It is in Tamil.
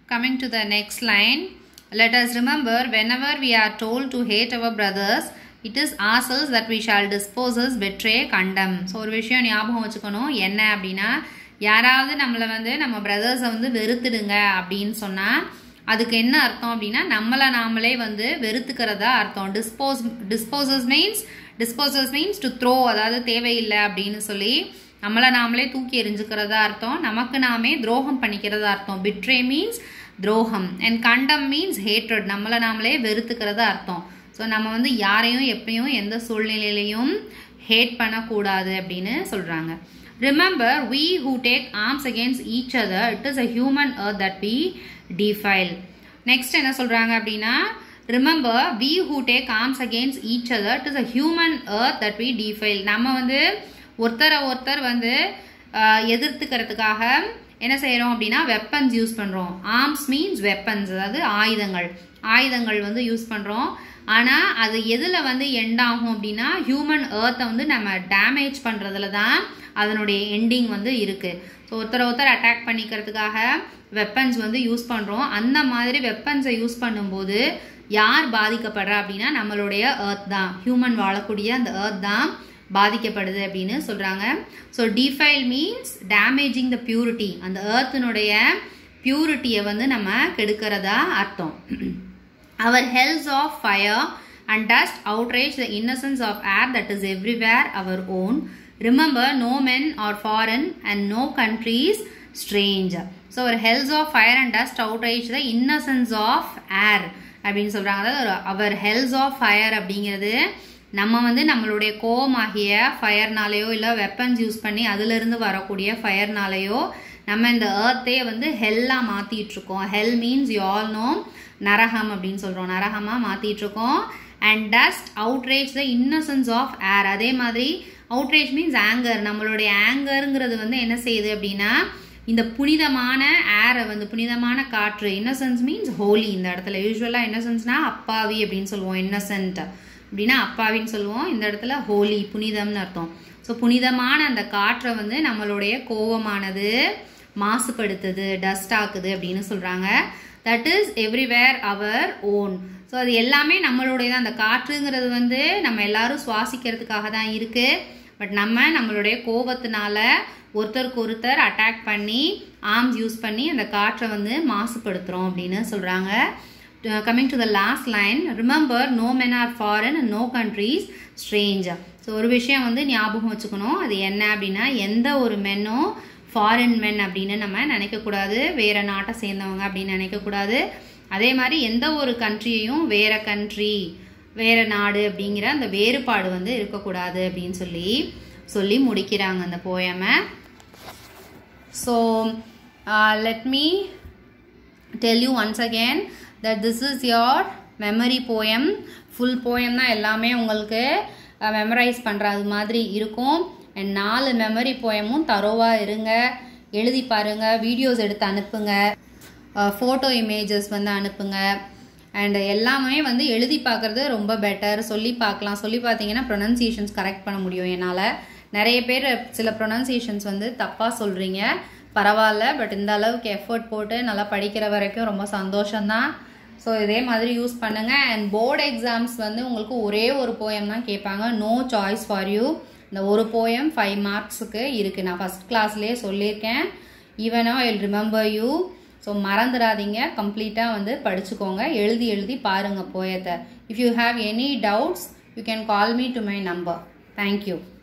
Coming to the next line, let us remember whenever we are told to hate our brothers, it is ourselves that we shall dispose, betray, condemn. So ஒரு விஷயம் ஞாபகம் வச்சுக்கணும் என்ன அப்படின்னா யாராவது நம்மளை வந்து நம்ம பிரதர்ஸை வந்து வெறுத்துடுங்க அப்படின்னு சொன்னால் அதுக்கு என்ன அர்த்தம் அப்படின்னா நம்மளை நாமளே வந்து வெறுத்துக்கிறதா அர்த்தம் dispose disposes means disposes means to throw அதாவது தேவையில்லை அப்படின்னு சொல்லி நம்மளை நாமளே தூக்கி எரிஞ்சுக்கிறதா அர்த்தம் நமக்கு நாமே துரோகம் பண்ணிக்கிறதா அர்த்தம் பிட்ரே மீன்ஸ் துரோகம் அண்ட் கண்டம் மீன்ஸ் ஹேட்ரட் நம்மளை நாமளே வெறுத்துக்கிறதா அர்த்தம் ஸோ நம்ம வந்து யாரையும் எப்பயும் எந்த சூழ்நிலையிலையும் ஹேட் பண்ணக்கூடாது அப்படின்னு சொல்கிறாங்க remember we who take arms against each other it is a human earth that we defile next என்ன சொல்கிறாங்க அப்படின்னா remember we who take arms against each other it is a human earth that we defile நம்ம வந்து ஒருத்தரை ஒருத்தர் வந்து ஆஹ், எதிர்த்துக்கிறதுக்காக என்ன செய்கிறோம் அப்படின்னா வெப்பன்ஸ் யூஸ் பண்ணுறோம் ஆர்ம்ஸ் மீன்ஸ் வெப்பன்ஸ் அதாவது ஆயுதங்கள் ஆயுதங்கள் வந்து யூஸ் பண்ணுறோம் ஆனால் அது எதில் வந்து எண்ட் ஆகும் அப்படின்னா ஹியூமன் ஏர்த்தை வந்து நம்ம டேமேஜ் பண்ணுறதுல தான் அதனுடைய எண்டிங் வந்து இருக்குது ஸோ ஒருத்தரை ஒருத்தர் அட்டாக் பண்ணிக்கிறதுக்காக வெப்பன்ஸ் வந்து யூஸ் பண்ணுறோம் அந்த மாதிரி வெப்பன்ஸை யூஸ் பண்ணும்போது யார் பாதிக்கப்படுறா அப்படின்னா நம்மளுடைய ஏர்த் தான் ஹியூமன் வாழக்கூடிய அந்த ஏர்த் தான் பாதிக்கப்படுது அப்படின்னு சொல்கிறாங்க so defile means damaging the purity அந்த ஏர்த்தினுடைய பியூரிட்டியை வந்து நம்ம கெடுக்கிறதா அர்த்தம் our hells of fire and dust outrage the innocence of air that is everywhere our own remember no men are foreign and no countries strange so ஒரு hells of fire and dust outrage the innocence of air அப்படின்னு சொல்கிறாங்க அதாவது அவர் ஹெல்ஸ் ஆஃப் ஃபயர் அப்படிங்கிறது நம்ம வந்து நம்மளுடைய கோவமாகிய ஃபயர்னாலேயோ இல்லை வெப்பன்ஸ் யூஸ் பண்ணி அதிலிருந்து வரக்கூடிய ஃபயர்னாலேயோ நம்ம இந்த ஏர்த்தே வந்து ஹெல்லாக மாற்றிட்டு இருக்கோம் hell means you all know நரகம் அப்படின்னு சொல்கிறோம் நரகமாக மாற்றிட்டு இருக்கோம் and dust outrage the innocence of air அதே மாதிரி outrage மீன்ஸ் ஆங்கர் நம்மளுடைய ஆங்கருங்கிறது வந்து என்ன செய்யுது அப்படின்னா இந்த புனிதமான ஏரை வந்து புனிதமான காற்று இன்னசென்ஸ் மீன்ஸ் ஹோலி இந்த இடத்துல யூஸ்வலாக இன்னசென்ஸ்னா அப்பாவி அப்படின்னு சொல்லுவோம் இன்னசென்ட் அப்படின்னா அப்பாவின்னு சொல்லுவோம் இந்த இடத்துல ஹோலி புனிதம்னு அர்த்தம் ஸோ புனிதமான அந்த காற்றை வந்து நம்மளுடைய கோவமானது மாசுபடுத்துது டஸ்ட் ஆக்குது அப்படின்னு சொல்கிறாங்க that is everywhere our own so அது எல்லாமே நம்மளுடைய தான் அந்த காற்றுங்கிறது வந்து நம்ம எல்லாரும் சுவாசிக்கிறதுக்காக தான் இருக்குது பட் நம்ம நம்மளுடைய கோபத்தினால ஒருத்தருக்கு ஒருத்தர் அட்டாக் பண்ணி ஆர்ம்ஸ் யூஸ் பண்ணி அந்த காற்றை வந்து மாசுபடுத்துகிறோம் அப்படின்னு சொல்கிறாங்க coming to the last line remember no men are foreign no countries strange so ஒரு விஷயம் வந்து ஞாபகம் வச்சுக்கணும் அது என்ன அப்படின்னா எந்த ஒரு மென்னும் ஃபாரின் மென் அப்படின்னு நம்ம நினைக்கக்கூடாது வேற நாட்டை சேர்ந்தவங்க அப்படின்னு நினைக்கக்கூடாது அதே மாதிரி எந்த ஒரு கண்ட்ரியையும் வேற கண்ட்ரி வேற நாடு அப்படிங்கிற அந்த வேறுபாடு வந்து இருக்கக்கூடாது அப்படின்னு சொல்லி சொல்லி முடிக்கிறாங்க அந்த போயமை so let me tell you once again that this is your memory poem full poem தான் எல்லாமே உங்களுக்கு மெமரைஸ் பண்ணுறது மாதிரி இருக்கும் and நாலு மெமரி போயமும் தரோவாக இருங்க எழுதி பாருங்க வீடியோஸ் எடுத்து அனுப்புங்க ஃபோட்டோ இமேஜஸ் வந்து அனுப்புங்க அண்ட் எல்லாமே வந்து எழுதி பார்க்குறது ரொம்ப பெட்டர் சொல்லி பார்க்கலாம் சொல்லி பார்த்தீங்கன்னா ப்ரொனன்சியேஷன்ஸ் கரெக்ட் பண்ண முடியும் என்னால் நிறைய பேர் சில ப்ரொனன்சியேஷன்ஸ் வந்து தப்பாக சொல்கிறீங்க பரவாயில்ல பட் இந்த அளவுக்கு எஃபர்ட் போட்டு நல்லா படிக்கிற வரைக்கும் ரொம்ப சந்தோஷம்தான் ஸோ இதே மாதிரி யூஸ் பண்ணுங்கள் அண்ட் போர்டு எக்ஸாம்ஸ் வந்து உங்களுக்கு ஒரே ஒரு போயம் தான் கேட்பாங்க நோ சாய்ஸ் ஃபார் யூ இந்த ஒரு போயம் ஃபைவ் மார்க்ஸுக்கு இருக்குது நான் ஃபஸ்ட் கிளாஸ்லேயே சொல்லியிருக்கேன் ஈவனோ ஐ ரிமெம்பர் யூ ஸோ மறந்துடாதீங்க கம்ப்ளீட்டாக வந்து படிச்சுக்கோங்க எழுதி எழுதி பாருங்கள் போயத்தை if you have any doubts you can call me to my number thank you